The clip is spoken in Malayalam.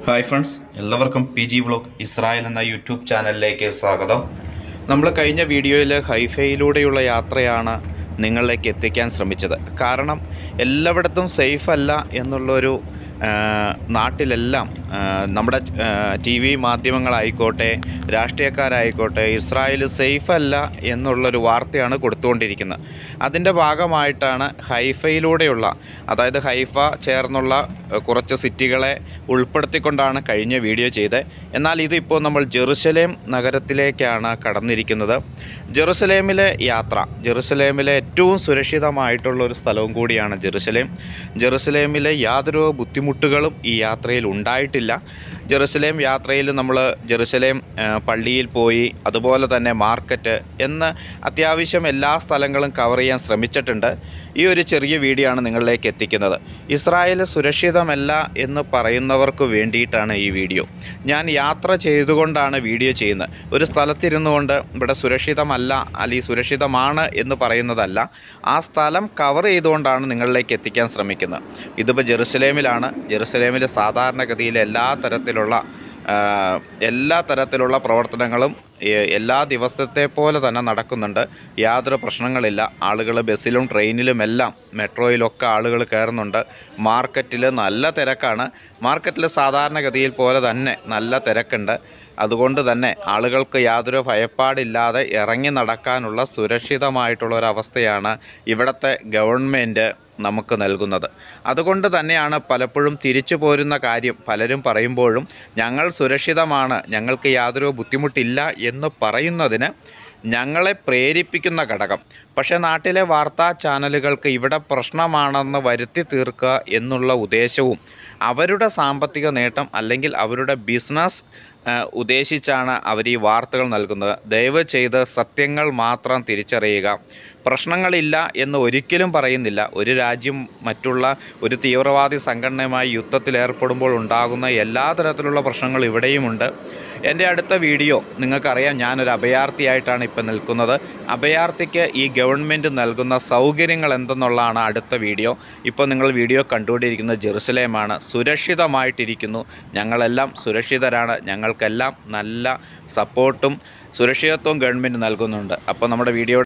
ഹായ് ഫ്രണ്ട്സ് എല്ലാവർക്കും പി ജി വ്ളോഗ് ഇസ്രായേൽ എന്ന യൂട്യൂബ് ചാനലിലേക്ക് സ്വാഗതം നമ്മൾ കഴിഞ്ഞ വീഡിയോയിൽ ഹൈഫയിലൂടെയുള്ള യാത്രയാണ് നിങ്ങളിലേക്ക് എത്തിക്കാൻ ശ്രമിച്ചത് കാരണം എല്ലായിടത്തും സേഫ് അല്ല എന്നുള്ളൊരു ആ, നാട്ടിലെല്ലാം ആ, നമ്മുടെ ടി വി മാധ്യമങ്ങളായിക്കോട്ടെ രാഷ്ട്രീയക്കാരായിക്കോട്ടെ ഇസ്രായേൽ സേഫ് അല്ല എന്നുള്ളൊരു വാർത്തയാണ് കൊടുത്തുകൊണ്ടിരിക്കുന്നത് അതിൻ്റെ ഭാഗമായിട്ടാണ് ഹൈഫയിലൂടെയുള്ള അതായത് ഹൈഫ ചേർന്നുള്ള ഏഹ്, കുറച്ച് സിറ്റികളെ ഉൾപ്പെടുത്തിക്കൊണ്ടാണ് കഴിഞ്ഞ വീഡിയോ ചെയ്തത് എന്നാൽ ഇതിപ്പോൾ നമ്മൾ ജെറുസലേം നഗരത്തിലേക്കാണ് കടന്നിരിക്കുന്നത് ജെറുസലേമിലെ യാത്ര ജെറുസലേമിലെ ഏറ്റവും സുരക്ഷിതമായിട്ടുള്ള ഒരു സ്ഥലവും കൂടിയാണ് ജെറുസലേം ജെറുസലേമിലെ യാതൊരു ബുദ്ധിമുട്ടുകളും ഈ യാത്രയിൽ ഉണ്ടായിട്ടില്ല ജെറുസലേം യാത്രയിൽ നമ്മൾ ജെറുസലേം ആ, പള്ളിയിൽ പോയി അതുപോലെ തന്നെ മാർക്കറ്റ് എന്ന് അത്യാവശ്യം എല്ലാ സ്ഥലങ്ങളും കവർ ചെയ്യാൻ ശ്രമിച്ചിട്ടുണ്ട് ഈ ഒരു ചെറിയ വീഡിയോ ആണ് നിങ്ങളിലേക്ക് എത്തിക്കുന്നത് ഇസ്രായേൽ സുരക്ഷിതമല്ല എന്ന് പറയുന്നവർക്ക് വേണ്ടിയിട്ടാണ് ഈ വീഡിയോ ഞാൻ യാത്ര ചെയ്തുകൊണ്ടാണ് വീഡിയോ ചെയ്യുന്നത് ഒരു സ്ഥലത്തിരുന്നു കൊണ്ട് ഇവിടെ സുരക്ഷിതമല്ല അല്ലെങ്കിൽ സുരക്ഷിതമാണ് എന്ന് പറയുന്നതല്ല ആ സ്ഥലം കവർ ചെയ്തുകൊണ്ടാണ് നിങ്ങളിലേക്ക് എത്തിക്കാൻ ശ്രമിക്കുന്നത് ഇതിപ്പോൾ ജെറുസലേമിലാണ് ജെറുസലേമിൽ സാധാരണഗതിയിൽ എല്ലാ തരത്തിലുള്ള ആ, എല്ലാ തരത്തിലുള്ള പ്രവർത്തനങ്ങളും ഏ, എല്ലാ ദിവസത്തെ പോലെ തന്നെ നടക്കുന്നുണ്ട് യാതൊരു പ്രശ്നങ്ങളില്ല ആളുകൾ ബസ്സിലും ട്രെയിനിലുമെല്ലാം മെട്രോയിലൊക്കെ ആളുകൾ കയറുന്നുണ്ട് മാർക്കറ്റിൽ നല്ല തിരക്കാണ് മാർക്കറ്റിൽ സാധാരണഗതിയിൽ പോലെ തന്നെ നല്ല തിരക്കുണ്ട് അതുകൊണ്ട് തന്നെ ആളുകൾക്ക് യാതൊരു ഭയപ്പാടില്ലാതെ ഇറങ്ങി നടക്കാനുള്ള സുരക്ഷിതമായിട്ടുള്ള ഒരവസ്ഥയാണ് ഇവിടുത്തെ ഗവൺമെൻറ് നമുക്ക് നൽകുന്നത് അതുകൊണ്ട് തന്നെയാണ് പലപ്പോഴും തിരിച്ചു പോരുന്ന കാര്യം പലരും പറയുമ്പോഴും ഞങ്ങൾ സുരക്ഷിതമാണ് ഞങ്ങൾക്ക് യാതൊരു ബുദ്ധിമുട്ടില്ല എന്ന് പറയുന്നതിന് ഞങ്ങളെ പ്രേരിപ്പിക്കുന്ന ഘടകം പക്ഷേ നാട്ടിലെ വാർത്താ ചാനലുകൾക്ക് ഇവിടെ പ്രശ്നമാണെന്ന് വരുത്തി തീർക്കുക എന്നുള്ള ഉദ്ദേശവും അവരുടെ സാമ്പത്തിക നേട്ടം അല്ലെങ്കിൽ അവരുടെ ബിസിനസ് ആ, ഉദ്ദേശിച്ചാണ് അവർ ഈ വാർത്തകൾ നൽകുന്നത് ദയവ് ചെയ്ത് സത്യങ്ങൾ മാത്രം തിരിച്ചറിയുക പ്രശ്നങ്ങളില്ല എന്ന് ഒരിക്കലും പറയുന്നില്ല ഒരു രാജ്യം മറ്റുള്ള ഒരു തീവ്രവാദി സംഘടനയുമായി യുദ്ധത്തിൽ ഏർപ്പെടുമ്പോൾ ഉണ്ടാകുന്ന എല്ലാ തരത്തിലുള്ള പ്രശ്നങ്ങൾ ഇവിടെയുമുണ്ട് എൻ്റെ അടുത്ത വീഡിയോ നിങ്ങൾക്കറിയാം ഞാനൊരു അഭയാർത്ഥിയായിട്ടാണ് ഇപ്പം നിൽക്കുന്നത് അഭയാർത്ഥിക്ക് ഈ ഗവൺമെൻറ് നൽകുന്ന സൗകര്യങ്ങൾ എന്തെന്നുള്ളതാണ് അടുത്ത വീഡിയോ ഇപ്പോൾ നിങ്ങൾ വീഡിയോ കണ്ടുകൊണ്ടിരിക്കുന്നത് ജെറുസലേമാണ് സുരക്ഷിതമായിട്ടിരിക്കുന്നു ഞങ്ങളെല്ലാം സുരക്ഷിതരാണ് ഞങ്ങൾക്കെല്ലാം നല്ല സപ്പോർട്ടും സുരക്ഷിതത്വവും ഗവൺമെൻറ് നൽകുന്നുണ്ട് അപ്പോൾ നമ്മുടെ വീഡിയോ